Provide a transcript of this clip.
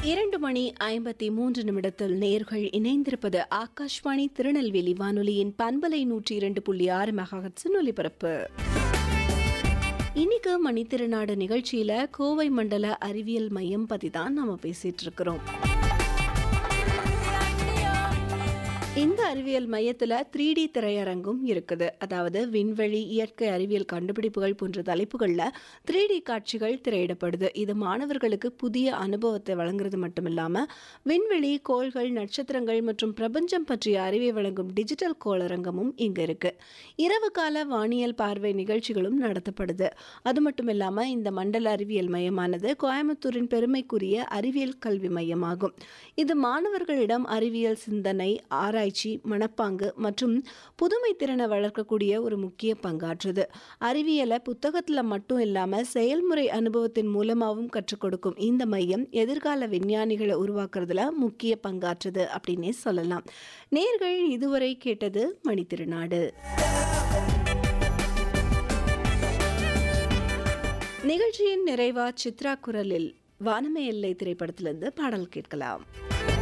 இரண்டு மணி ஐம்பத்தி மூன்று நிமிடத்தில் நேர்கள் இணைந்திருப்பது ஆகாஷ்வாணி திருநெல்வேலி வானொலியின் பண்பலை நூற்றி இரண்டு புள்ளி ஆறு மெகாஹட்ஸின் ஒலிபரப்பு இன்னைக்கு மணித்திருநாடு நிகழ்ச்சியில கோவை மண்டல அறிவியல் மையம் பத்தி தான் நாம பேசிட்டு இருக்கிறோம் இந்த அறிவியல் மையத்துல த்ரீ டி திரையரங்கும் இருக்குது அதாவது விண்வெளி இயற்கை அறிவியல் கண்டுபிடிப்புகள் போன்ற தலைப்புகள்ல த்ரீ டி காட்சிகள் திரையிடப்படுது இது மாணவர்களுக்கு புதிய அனுபவத்தை வழங்குறது மட்டுமில்லாம விண்வெளி கோள்கள் நட்சத்திரங்கள் மற்றும் பிரபஞ்சம் பற்றிய அறிவை வழங்கும் டிஜிட்டல் கோளரங்கமும் இங்க இருக்கு இரவு கால வானியல் பார்வை நிகழ்ச்சிகளும் நடத்தப்படுது அது மட்டும் இல்லாம இந்த மண்டல அறிவியல் மையமானது கோயம்புத்தூரின் பெருமைக்குரிய அறிவியல் கல்வி மையமாகும் இது மாணவர்களிடம் அறிவியல் சிந்தனை ஆராய்ச்சி மனப்பாங்கு மற்றும் புதுமை திறனை வளர்க்கக்கூடிய ஒரு முக்கிய பங்காற்றுது அறிவியலை புத்தகத்துல மட்டும் இல்லாம செயல்முறை அனுபவத்தின் மூலமாகவும் கற்றுக் கொடுக்கும் இந்த மையம் எதிர்கால விஞ்ஞானிகளை உருவாக்குறதுல முக்கிய பங்காற்றுது அப்படின்னே சொல்லலாம் நேர்கள் இதுவரை கேட்டது மணித்திருநாடு நிகழ்ச்சியின் நிறைவா சித்ரா குரலில் வானமே எல்லை திரைப்படத்திலிருந்து பாடல் கேட்கலாம்